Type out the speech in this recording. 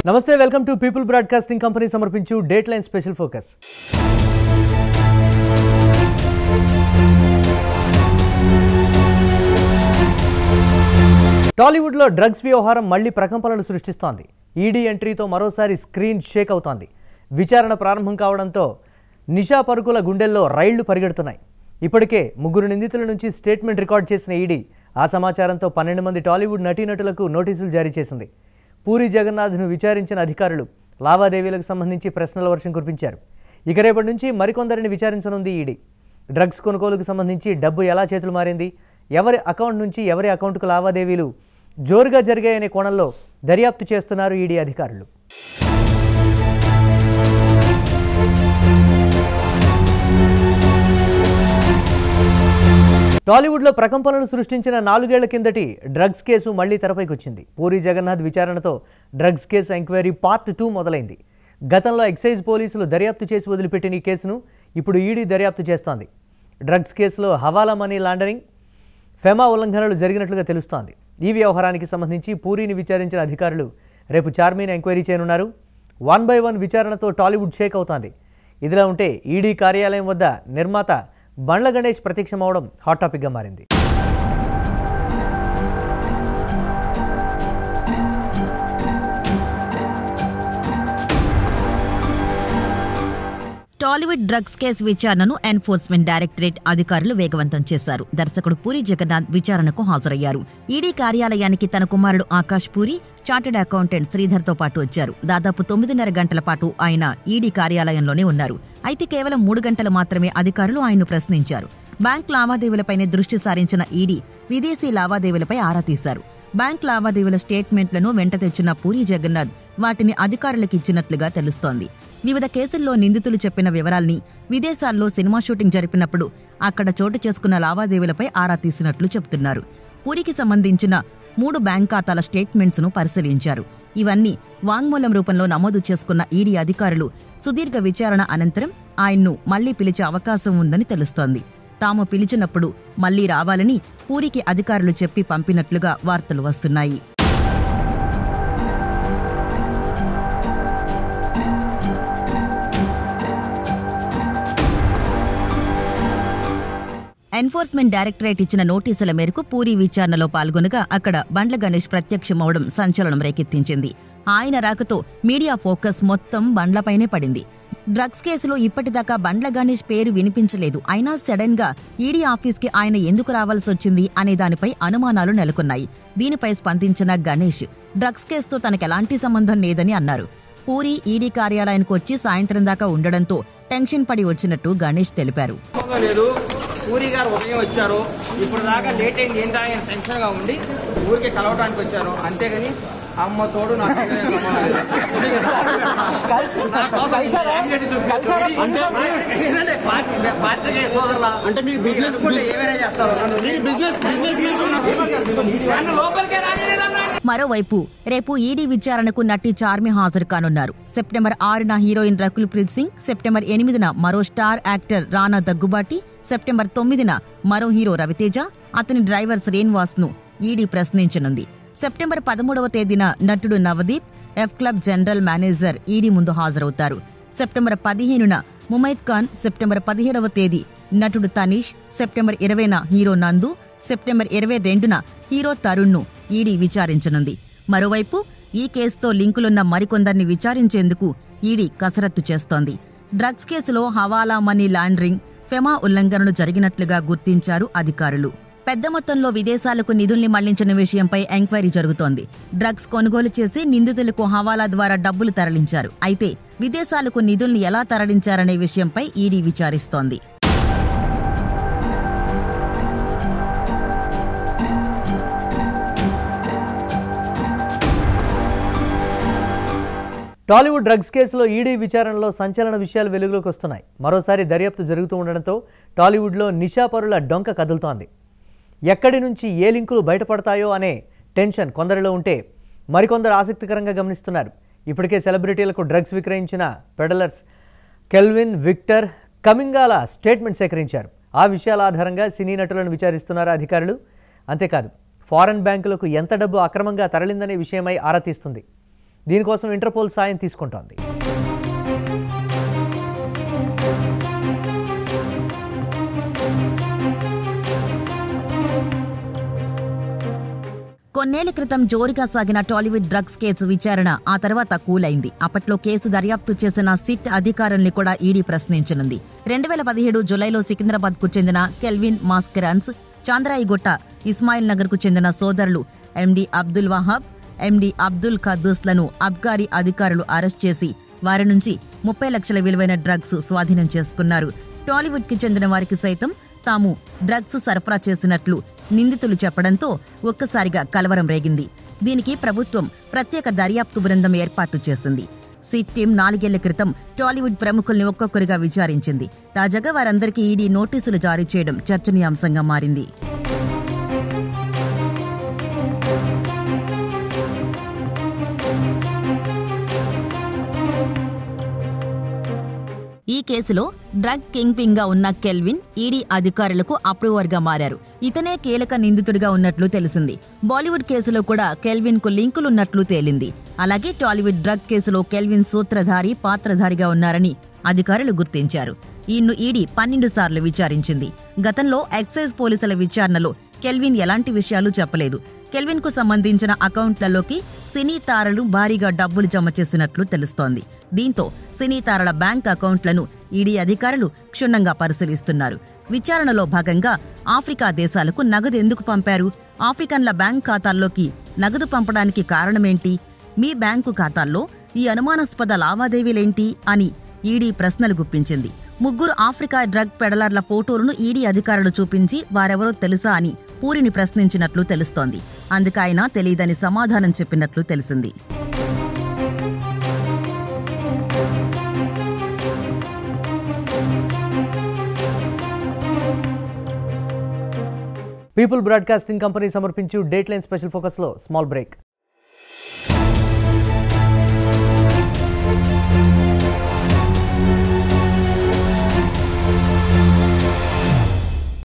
నమస్తే welcome to people broadcasting company సమర్పించు date line special focus టాలీవుడ్లో డ్రగ్స్ వ్యవహారం మళ్లీ ప్రకంపనలు సృష్టిస్తోంది ఈడీ ఎంట్రీతో మరోసారి స్క్రీన్ షేక్ అవుతోంది విచారణ ప్రారంభం కావడంతో నిషా పరుకుల గుండెల్లో రైళ్లు పరిగెడుతున్నాయి ఇప్పటికే ముగ్గురు నిందితుల నుంచి స్టేట్మెంట్ రికార్డ్ చేసిన ఈడీ ఆ సమాచారంతో పన్నెండు మంది టాలీవుడ్ నటీనటులకు నోటీసులు జారీ చేసింది పూరి జగన్నాథ్ను విచారించిన అధికారులు లావాదేవీలకు సంబంధించి ప్రశ్నల వర్షం కురిపించారు ఇక రేపటి నుంచి మరికొందరిని విచారించనుంది ఈడీ డ్రగ్స్ కొనుగోలుకు సంబంధించి డబ్బు ఎలా చేతులు మారింది ఎవరి అకౌంట్ నుంచి ఎవరి అకౌంట్కు లావాదేవీలు జోరుగా జరిగాయనే కోణంలో దర్యాప్తు చేస్తున్నారు ఈడీ అధికారులు టాలీవుడ్లో ప్రకంపనలు సృష్టించిన నాలుగేళ్ల కిందటి డ్రగ్స్ కేసు మళ్లీ తెరపైకి వచ్చింది పూరి జగన్నాథ్ విచారణతో drugs case enquiry part two మొదలైంది గతంలో ఎక్సైజ్ పోలీసులు దర్యాప్తు చేసి వదిలిపెట్టిన ఈ కేసును ఇప్పుడు ఈడీ దర్యాప్తు చేస్తోంది డ్రగ్స్ కేసులో హవాలా మనీ లాండరింగ్ ఫెమా ఉల్లంఘనలు జరిగినట్లుగా తెలుస్తోంది ఈ వ్యవహారానికి సంబంధించి పూరిని విచారించిన అధికారులు రేపు చార్మీని ఎంక్వైరీ చేయనున్నారు వన్ బై వన్ విచారణతో టాలీవుడ్ షేక్ అవుతోంది ఇదిలా ఉంటే ఈడీ కార్యాలయం వద్ద నిర్మాత బండ్ల గణేష్ ప్రత్యక్షమవడం హాట్ టాపిక్గా మారింది టాలీవుడ్ డ్రగ్స్ కేసు విచారణను ఎన్ఫోర్స్మెంట్ డైరెక్టరేట్ అధికారులు వేగవంతం చేశారు దర్శకుడు పూరి జగన్నాథ్ విచారణకు హాజరయ్యారు ఈడీ కార్యాలయానికి తన కుమారుడు ఆకాష్ పూరి చార్టెడ్ అకౌంటెంట్ శ్రీధర్తో పాటు వచ్చారు దాదాపు తొమ్మిదిన్నర గంటల పాటు ఆయన ఈడీ కార్యాలయంలోనే ఉన్నారు అయితే కేవలం మూడు గంటలు మాత్రమే అధికారులు ఆయన్ను ప్రశ్నించారు బ్యాంక్ లావాదేవీలపైనే దృష్టి సారించిన ఈడీ విదేశీ లావాదేవీలపై ఆరా తీశారు బ్యాంక్ లావాదేవీల స్టేట్మెంట్లను వెంట తెచ్చిన పూరి జగన్నాథ్ వాటిని అధికారులకు ఇచ్చినట్లుగా తెలుస్తోంది వివిధ కేసుల్లో నిందితులు చెప్పిన వివరాల్ని విదేశాల్లో సినిమా షూటింగ్ జరిపినప్పుడు అక్కడ చోటు చేసుకున్న లావాదేవీలపై ఆరా తీసినట్లు చెబుతున్నారు పూరికి సంబంధించిన మూడు బ్యాంక్ ఖాతాల స్టేట్మెంట్స్ ను పరిశీలించారు ఇవన్నీ వాంగ్మూలం రూపంలో నమోదు చేసుకున్న ఈడీ అధికారులు సుదీర్ఘ విచారణ అనంతరం ఆయన్ను మళ్లీ పిలిచే అవకాశం ఉందని తెలుస్తోంది తాము పిలిచినప్పుడు మళ్లీ రావాలని పూరికి అధికారులు చెప్పి పంపినట్లుగా వార్తలు వస్తున్నాయి ఎన్ఫోర్స్మెంట్ డైరెక్టరేట్ ఇచ్చిన నోటీసుల మేరకు పూరి విచారణలో పాల్గొనగా అక్కడ బండ్ల గణేష్ ప్రత్యక్షమవడం సంచలనం రేకెత్తించింది ఆయన రాకతో మీడియా ఫోకస్ మొత్తం బండ్లపైనే పడింది డ్రగ్స్ కేసులో ఇప్పటిదాకా బండ్ల గణేష్ పేరు వినిపించలేదు అయినా సడన్ గా ఈడీ ఆఫీస్కి ఆయన ఎందుకు రావాల్సి వచ్చింది అనే దానిపై అనుమానాలు నెలకొన్నాయి దీనిపై స్పందించిన గణేష్ డ్రగ్స్ కేసుతో తనకెలాంటి సంబంధం లేదని అన్నారు పూరి ఈడీ కార్యాలయానికి వచ్చి సాయంత్రం దాకా ఉండడంతో టెన్షన్ పడి వచ్చినట్టు గణేష్ తెలిపారు నమ్మకం లేదు పూరి గారు ఉదయం వచ్చారు ఇప్పుడు దాకా లేట్ అయింది ఏంటా ఆయన టెన్షన్ గా ఉండి ఊరికి కలవడానికి వచ్చారు అంతేగాని అమ్మ తోడు నాకు ఏదైనా సంబంధం లేదు. నా కోసం అంటే ఏంటంటే పాత్రి- పాత్రికేయ సోదరులా అంటే మీరు బిజినెస్ ఏమైనా చేస్తారు బిజినెస్ బిజినెస్ లోపలికే రానిలేదన్నా మరోవైపు రేపు ఈడీ విచారణకు నటి చార్మి హాజరు కానున్నారు సెప్టెంబర్ ఆరున హీరోయిన్ రకుల్ ప్రీత్ సింగ్ సెప్టెంబర్ ఎనిమిదిన మరో star actor Rana Daggubati September తొమ్మిదిన మరో హీరో రవితేజ అతని డ్రైవర్ శ్రీనివాస్ ను ఈడీ ప్రశ్నించనుంది సెప్టెంబర్ పదమూడవ తేదీన నటుడు Navdeep F club general manager ED ముందు హాజరవుతారు సెప్టెంబర్ పదిహేనున ముమైద్ ఖాన్ సెప్టెంబర్ పదిహేడవ తేదీ నటుడు తనీష్ సెప్టెంబర్ ఇరవైన హీరో నందు సెప్టెంబర్ ఇరవై రెండున హీరో తరుణ్ను ఈడీ విచారించనుంది మరోవైపు ఈ కేసుతో లింకులున్న మరికొందరిని విచారించేందుకు ఈడీ కసరత్తు చేస్తోంది డ్రగ్స్ కేసులో హవాలా మనీ లాండరింగ్ ఫెమా ఉల్లంఘనలు జరిగినట్లుగా గుర్తించారు అధికారులు పెద్ద మొత్తంలో విదేశాలకు నిధుల్ని మళ్లించిన విషయంపై ఎంక్వైరీ జరుగుతోంది డ్రగ్స్ కొనుగోలు చేసి నిందితులకు హవాలా ద్వారా డబ్బులు తరలించారు అయితే విదేశాలకు నిధుల్ని ఎలా తరలించారనే విషయంపై ఈడీ విచారిస్తోంది టాలీవుడ్ డ్రగ్స్ కేసులో ఈడీ విచారణలో సంచలన విషయాలు వెలుగులోకి వస్తున్నాయి మరోసారి దర్యాప్తు జరుగుతూ ఉండడంతో టాలీవుడ్లో నిషాపరుల డొంక కదులుతోంది ఎక్కడి నుంచి ఏ లింకులు బయటపడతాయో అనే టెన్షన్ కొందరిలో ఉంటే మరికొందరు ఆసక్తికరంగా గమనిస్తున్నారు ఇప్పటికే సెలబ్రిటీలకు డ్రగ్స్ విక్రయించిన పెడలర్స్ కెల్విన్ విక్టర్ కమింగాల స్టేట్మెంట్ సేకరించారు ఆ విషయాల ఆధారంగా సినీ నటులను విచారిస్తున్నారు అధికారులు అంతేకాదు ఫారెన్ బ్యాంకులకు ఎంత డబ్బు అక్రమంగా తరలిందనే విషయమై ఆరా తీస్తుంది దీనికోసం ఇంటర్పోల్ సాయం తీసుకుంటోంది కొన్నేళ్ల క్రితం జోరుగా సాగిన టాలీవుడ్ డ్రగ్స్ కేసు విచారణ ఆ తర్వాత కూలైంది అప్పట్లో కేసు దర్యాప్తు చేసిన సిట్ అధికారుల్ని కూడా ఈడీ ప్రశ్నించనుంది రెండు వేల పదిహేడు జులైలో సికింద్రాబాద్ కు చెందిన కెల్విన్ మాస్కరాన్స్ చాంద్రాయిగుట్ట ఇస్మాయిల్ నగర్ కు చెందిన సోదరులు ఎండి అబ్దుల్ వహాబ్ ఎండి అబ్దుల్ ఖద్దూస్లను అబ్కారీ అధికారులు అరెస్ట్ చేసి వారి నుంచి ముప్పై లక్షల విలువైన డ్రగ్స్ స్వాధీనం చేసుకున్నారు టాలీవుడ్ కి చెందిన వారికి సైతం తాము డ్రగ్స్ సరఫరా చేసినట్లు నిందితులు చెప్పడంతో ఒక్కసారిగా కలవరం రేగింది దీనికి ప్రభుత్వం ప్రత్యేక దర్యాప్తు బృందం ఏర్పాటు చేసింది సిట్ టీం నాలుగేళ్ల క్రితం టాలీవుడ్ ప్రముఖుల్ని ఒక్కొక్కరిగా విచారించింది తాజాగా వారందరికీ ఈడీ నోటీసులు జారీ చేయడం చర్చనీయాంశంగా మారింది ఈ కేసులో డ్రగ్ కింగ్ పింగ్ గా ఉన్న కెల్విన్ ఈడీ అధికారులకు అప్రూవర్ గా మారారు ఇతనే కీలక నిందితుడిగా ఉన్నట్లు తెలిసింది బాలీవుడ్ కేసులో కూడా కెల్విన్ కు లింకులున్నట్లు తేలింది అలాగే టాలీవుడ్ డ్రగ్ కేసులో కెల్విన్ సూత్రధారి పాత్రధారిగా ఉన్నారని అధికారులు గుర్తించారు ఈయన్ను ఈడీ పన్నెండు సార్లు విచారించింది గతంలో ఎక్సైజ్ పోలీసుల విచారణలో కెల్విన్ ఎలాంటి విషయాలు చెప్పలేదు కెల్విన్ కు సంబంధించిన అకౌంట్లలోకి సినీ తారలు భారీగా డబ్బులు జమ చేసినట్లు తెలుస్తోంది దీంతో సినీ తారల బ్యాంక్ అకౌంట్లను ఈడీ అధికారులు క్షుణ్ణంగా పరిశీలిస్తున్నారు విచారణలో భాగంగా ఆఫ్రికా దేశాలకు నగదు ఎందుకు పంపారు ఆఫ్రికన్ల బ్యాంక్ ఖాతాల్లోకి నగదు పంపడానికి కారణమేంటి మీ బ్యాంకు ఖాతాల్లో ఈ అనుమానాస్పద లావాదేవీలేంటి అని ఈడీ ప్రశ్నలు గుప్పించింది ముగ్గురు ఆఫ్రికా డ్రగ్ పెడలర్ల ఫోటోలను ఈడీ అధికారులు చూపించి వారెవరో తెలుసా అని పూరిని ప్రశ్నించినట్లు తెలుస్తోంది అందుకైన తెలియదని సమాధానం చెప్పినట్లు తెలిసింది పీపుల్ బ్రాడ్కాస్టింగ్ కంపెనీ సమర్పించు డేట్ లైన్ స్పెషల్ ఫోకస్లో స్మాల్ బ్రేక్